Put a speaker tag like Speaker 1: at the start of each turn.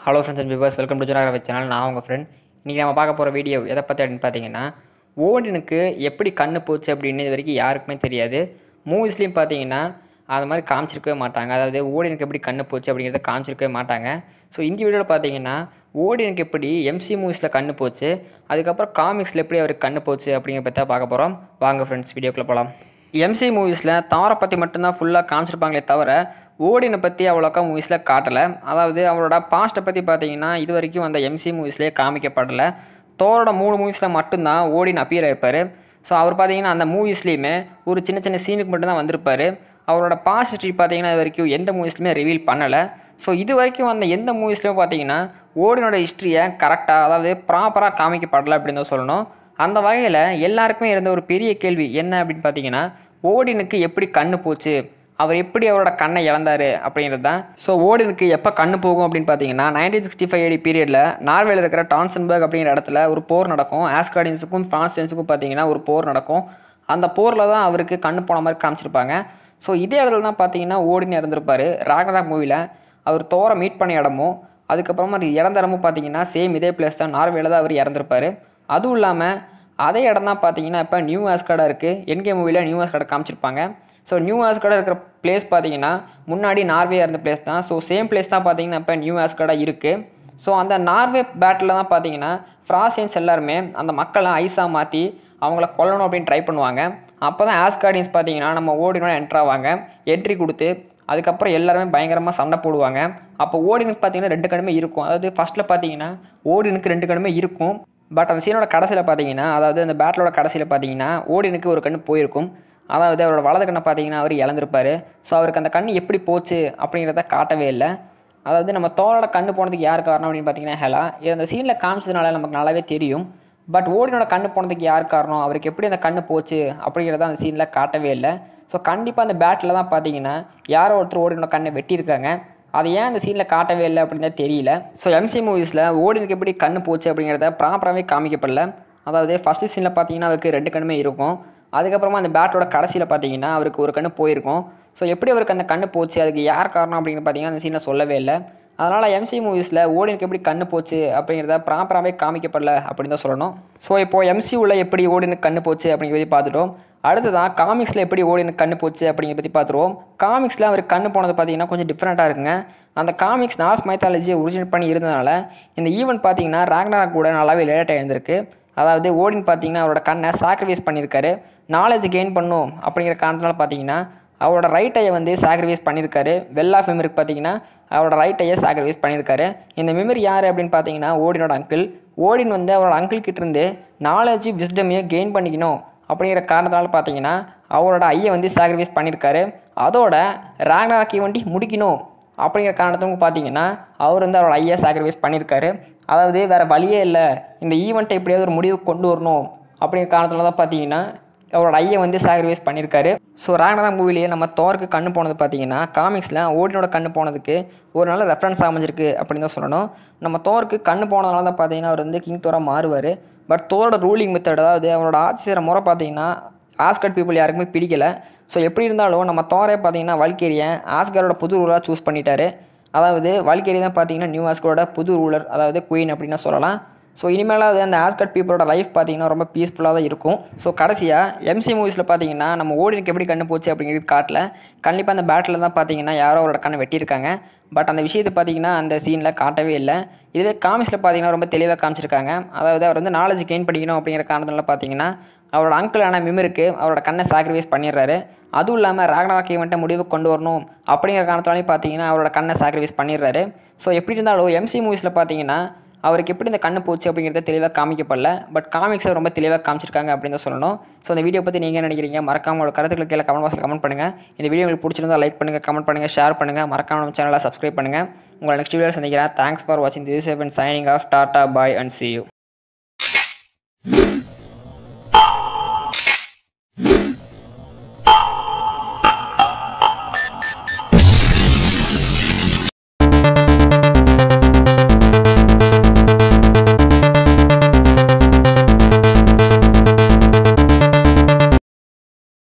Speaker 1: hello friends and viewers welcome to ஜுனாகரவை channel நான் உங்கள் ஃப்ரெண்ட் இன்றைக்கி நம்ம பார்க்க போகிற வீடியோ எதை பற்றி அப்படின்னு பார்த்தீங்கன்னா ஓடினுக்கு எப்படி கண்ணு போச்சு அப்படின்னு இது வரைக்கும் யாருக்குமே தெரியாது மூவிஸ்லேயும் பார்த்தீங்கன்னா அது மாதிரி காமிச்சிருக்கவே மாட்டாங்க அதாவது ஓடினுக்கு எப்படி கண்ணு போச்சு அப்படிங்கிறத காமிச்சிருக்கவே மாட்டாங்க ஸோ இந்த வீடியோவில் பார்த்தீங்கன்னா ஓடினுக்கு எப்படி எம்சி மூவிஸில் கண்ணு போச்சு அதுக்கப்புறம் காமிக்ஸில் எப்படி அவருக்கு கண்ணு போச்சு அப்படிங்கிற பற்றி தான் பார்க்க போகிறோம் வாங்க ஃப்ரெண்ட்ஸ் வீடியோக்குள்ளே போகலாம் எம்சி மூவிஸில் தாரை பற்றி மட்டும்தான் ஃபுல்லாக காமிச்சிருப்பாங்களே தவிர ஓடினை பற்றி அவ்வளோக்கா மூவிஸில் காட்டலை அதாவது அவரோட பாஸ்ட்டை பற்றி பார்த்தீங்கன்னா இது வரைக்கும் அந்த எம்சி மூவிஸ்லேயே காமிக்கப்படலை தோரோட மூணு மூவிஸில் மட்டும்தான் ஓடின் அப்பியர் ஆயிருப்பார் ஸோ அவர் பார்த்தீங்கன்னா அந்த மூவிஸ்லேயுமே ஒரு சின்ன சின்ன சீனுக்கு மட்டும்தான் வந்திருப்பார் அவரோட பாஸ்ட் ஹிஸ்ட்ரி பார்த்தீங்கன்னா இது வரைக்கும் எந்த மூவிஸ்லையுமே ரிவீல் பண்ணலை ஸோ இது வரைக்கும் அந்த எந்த மூவிஸ்லையும் பார்த்தீங்கன்னா ஓடினோட ஹிஸ்ட்ரியை கரெக்டாக அதாவது ப்ராப்பராக காமிக்கப்படலை அப்படின்னு தான் சொல்லணும் அந்த வகையில் எல்லாருக்குமே இருந்த ஒரு பெரிய கேள்வி என்ன அப்படின்னு பார்த்தீங்கன்னா ஓடினுக்கு எப்படி கண்ணு போச்சு அவர் எப்படி அவரோட கண்ணை இழந்தார் அப்படிங்கிறது தான் ஸோ ஓடினுக்கு எப்போ கண்ணு போகும் அப்படின்னு பார்த்தீங்கன்னா நைன்டீன் சிக்ஸ்டி ஃபைவ் ஏடி பீரியடில் நார்வேல இருக்கிற டான்சன்பர்க் அப்படிங்கிற இடத்துல ஒரு போர் நடக்கும் ஆஸ்கார்டின்ஸுக்கும் ஃப்ரான்ஸ்டன்ஸுக்கும் பார்த்தீங்கன்னா ஒரு போர் நடக்கும் அந்த போரில் தான் அவருக்கு கண்ணு போன மாதிரி காமிச்சிருப்பாங்க ஸோ இதே இடத்துல தான் பார்த்தீங்கன்னா ஓடின்னு இறந்துருப்பார் ராகராக் மூவியில் அவர் தோரை மீட் பண்ண இடமும் அதுக்கப்புறமா இறந்த இடமும் பார்த்தீங்கன்னா சேம் இதே பிளேஸ் தான் நார்வேல தான் அவர் இறந்துருப்பார் அதுவும் இல்லாமல் அதே இடம் தான் பார்த்தீங்கன்னா இப்போ நியூ ஆஸ்கார்டாக இருக்குது என்கே மூவியில் நியூ ஆஸ்கார்டை காமிச்சிருப்பாங்க ஸோ நியூ ஆஸ்கார்டாக இருக்கிற பிளேஸ் பார்த்தீங்கன்னா முன்னாடி நார்வே இருந்த பிளேஸ் தான் ஸோ சேம் பிளேஸ் தான் பார்த்தீங்கன்னா இப்போ நியூ ஆஸ்கார்டாக இருக்குது ஸோ அந்த நார்வே பேட்டில் தான் பார்த்தீங்கன்னா ஃப்ராசியன்ஸ் எல்லாருமே அந்த மக்களை ஐஸாக மாற்றி அவங்கள கொல்லணும் அப்படின்னு ட்ரை பண்ணுவாங்க அப்போ தான் ஆஸ்கார்டியன்ஸ் பார்த்தீங்கன்னா நம்ம ஓடினோட என்ட்ரு ஆவாங்க என்ட்ரி கொடுத்து அதுக்கப்புறம் எல்லாருமே பயங்கரமாக சண்டை போடுவாங்க அப்போ ஓடினுக்கு பார்த்தீங்கன்னா ரெண்டு கண்ணுமே இருக்கும் அதாவது ஃபஸ்ட்டில் பார்த்தீங்கன்னா ஓடினுக்கு ரெண்டு கண்ணுமே இருக்கும் பட் அந்த சீனோட கடைசியில் பார்த்தீங்கன்னா அதாவது அந்த பேட்டிலோட கடைசியில் பார்த்தீங்கன்னா ஓடினுக்கு ஒரு கண்ணு போயிருக்கும் அதாவது அவரோட வலது கண்ணை பார்த்தீங்கன்னா அவர் இழந்திருப்பார் ஸோ அவருக்கு அந்த கண் எப்படி போச்சு அப்படிங்கிறத காட்டவே இல்லை அதாவது நம்ம தோலோட கண்ணு போனதுக்கு யார் காரணம் அப்படின்னு பார்த்தீங்கன்னா ஹெலா இது அந்த சீனில் காமிச்சதுனால நமக்கு நல்லாவே தெரியும் பட் ஓடினோட கண்ணு போனதுக்கு யார் காரணம் அவருக்கு எப்படி அந்த கண்ணு போச்சு அப்படிங்கிறத அந்த சீனில் காட்டவே இல்லை ஸோ கண்டிப்பாக அந்த பேட்டில் தான் பார்த்தீங்கன்னா யாரோ ஒருத்தர் ஓடினோட கண்ணை வெட்டியிருக்காங்க அது ஏன் அந்த சீனில் காட்டவே இல்லை அப்படின்னு தான் தெரியல ஸோ எம்சி மூவிஸில் ஓடினுக்கு எப்படி கண்ணு போச்சு அப்படிங்கிறத ப்ராப்பராகவே காமிக்கப்படல அதாவது ஃபஸ்ட்டு சீனில் பார்த்தீங்கன்னா அவருக்கு ரெண்டு கண்ணுமே இருக்கும் அதுக்கப்புறமா அந்த பேட்டோட கடைசியில் பார்த்தீங்கன்னா அவருக்கு ஒரு கண்ணு போயிருக்கும் ஸோ எப்படி அவருக்கு அந்த கண்ணு போச்சு அதுக்கு யார் காரணம் அப்படின்னு பார்த்தீங்கன்னா அந்த சீனை சொல்லவே இல்லை அதனால் எம்சி மூவிஸில் ஓடினுக்கு எப்படி கண்ணு போச்சு அப்படிங்கிறத ப்ராப்பராகவே காமிக்கப்படல அப்படின்னு தான் சொல்லணும் ஸோ இப்போது எம்சி உள்ள எப்படி ஓடினுக்கு கண்ணு போச்சு அப்படிங்கிறத பார்த்துட்டோம் அடுத்ததான் காமிக்ஸில் எப்படி ஓடினுக்கு கண்ணு போச்சு அப்படிங்கிறத பற்றி பார்த்துருவோம் காமிக்ஸில் அவருக்கு கண்ணு போனது பார்த்தீங்கன்னா கொஞ்சம் டிஃப்ரெண்ட்டாக இருக்குங்க அந்த காமிக்ஸ் நார்ஸ் மைத்தாலஜியை ஒரிஜினேட் பண்ணி இருந்தனால இந்த ஈவெண்ட் பார்த்தீங்கன்னா ராக்னா கூட நல்லாவே லேட்டாக இருந்திருக்கு அதாவது ஓடின் பார்த்தீங்கன்னா அவரோட கண்ணை சாக்ரிஃபைஸ் பண்ணியிருக்காரு நாலேஜ் கெயின் பண்ணும் அப்படிங்கிற காரணத்தினால பார்த்தீங்கன்னா அவரோட ரைட் ஐயை வந்து சாக்ரிஃபைஸ் பண்ணியிருக்காரு வெல் ஆஃப் மெமரிக்கு பார்த்தீங்கன்னா அவரோட ரைட் ஐயை சாக்ரிஃபைஸ் பண்ணியிருக்காரு இந்த மெமரி யார் அப்படின்னு பார்த்தீங்கன்னா ஓடினோட அங்கிள் ஓடின் வந்து அவரோட அங்கிள் கிட்டேருந்து நாலேஜ் விஸ்டமையும் கெயின் பண்ணிக்கணும் அப்படிங்கிற காரணத்தினால பார்த்தீங்கன்னா அவரோட ஐயை வந்து சாக்ரிஃபைஸ் பண்ணியிருக்காரு அதோட ராக்னாக் ஈவெண்ட்டி முடிக்கணும் அப்படிங்கிற காரணத்துக்கு பார்த்தீங்கன்னா அவர் வந்து அவரோட ஐயை சாக்ரிஃபைஸ் பண்ணியிருக்காரு அதாவது வேறு வழியே இல்லை இந்த ஈவெண்ட்டை எப்படியாவது ஒரு முடிவு கொண்டு வரணும் அப்படிங்கிற காரணத்தில் தான் பார்த்தீங்கன்னா அவரோட ஐயை வந்து சாக்ரிஃபைஸ் பண்ணியிருக்காரு ஸோ ராக்னராக் மூவிலேயே நம்ம தோருக்கு கண்ணு போனது பார்த்தீங்கன்னா காமிக்ஸில் ஓடினோட கண்ணு போனதுக்கு ஒரு நல்ல ரெஃபரன்ஸ் அமைஞ்சிருக்கு அப்படின்னு தான் சொல்லணும் நம்ம தோருக்கு கண்ணு போனதுனால தான் பார்த்தீங்கன்னா அவர் வந்து கிங் தோராக மாறுவார் பட் தோரோட ரூலிங் மெத்தட் அதாவது அவரோட ஆட்சி செய்கிற முறை பார்த்தீங்கன்னா ஆஸ்கட் பீப்புள் யாருக்குமே பிடிக்கலை ஸோ எப்படி இருந்தாலும் நம்ம தோரே பார்த்தீங்கன்னா வல்கேரியன் ஆஸ்கரோட புது ரூலாக சூஸ் பண்ணிட்டாரு அதாவது வல்கேரி தான் பார்த்தீங்கன்னா நியூ ஆஸ்கரோட புது ரூலர் அதாவது குயின் அப்படின்னு சொல்லலாம் ஸோ இனிமேலாவது அந்த ஆஸ்கட் பீப்புளோட லைஃப் பார்த்தீங்கன்னா ரொம்ப பீஸ்ஃபுல்லாக தான் இருக்கும் ஸோ கடைசியாக எம்சி மூவிஸில் பார்த்தீங்கன்னா நம்ம ஓடினுக்கு எப்படி கண்ணு போச்சு அப்படிங்கிறது காட்டல கண்டிப்பாக அந்த பேட்டில் தான் பார்த்தீங்கன்னா யாரோ அவரோட கண்ணை வெட்டியிருக்காங்க பட் அந்த விஷயத்தை பார்த்தீங்கன்னா அந்த சீனில் காட்டவே இல்லை இதுவே காமிக்ஸில் பார்த்தீங்கன்னா ரொம்ப தெளிவாக காமிச்சிருக்காங்க அதாவது அவர் வந்து நாலேஜ் கெயின் பண்ணிக்கணும் அப்படிங்கிற காரணத்தினால பார்த்தீங்கன்னா அவரோட அங்கிளான மிமிருக்கு அவரோட கண்ணை சாக்ரிஃபைஸ் பண்ணிடுறாரு அதுவும் இல்லாமல் ராகனாக் ஈவெண்ட்டை முடிவு கொண்டு வரணும் அப்படிங்கிற காரணத்தாலையும் பார்த்தீங்கன்னா அவரோட கண்ணை சாக்ரிஃபைஸ் பண்ணிடுறாரு ஸோ எப்படி இருந்தாலும் எம்சி மூவிஸில் பார்த்தீங்கன்னா அவருக்கு எப்படி இந்த கண்ணு போச்சு அப்படிங்கிறத தெளிவாக காமிக்கப்படல பட் காமிக்ஸை ரொம்ப தெளிவாக காமிச்சிருக்காங்க அப்படின்னு தான் சொல்லணும் ஸோ இந்த வீடியோ பற்றி நீங்கள் நினைக்கிறீங்க மறக்காம உங்களோட கருத்துக்களை கீழே கமெண்ட் பாக்ஸில் கமெண்ட் பண்ணுங்கள் இந்த வீடியோ உங்களுக்கு பிடிச்சிருந்தா லைக் பண்ணுங்கள் கமெண்ட் பண்ணுங்கள் ஷேர் பண்ணுங்கள் மறக்காம நம்ம சேனலை சப்ஸ்கிரைப் பண்ணுங்கள் உங்களை நெக்ஸ்ட் வீடியோ சந்திக்கிறேன் தேங்க்ஸ் ஃபார் வாட்சிங் this seven signing off tata bye and see you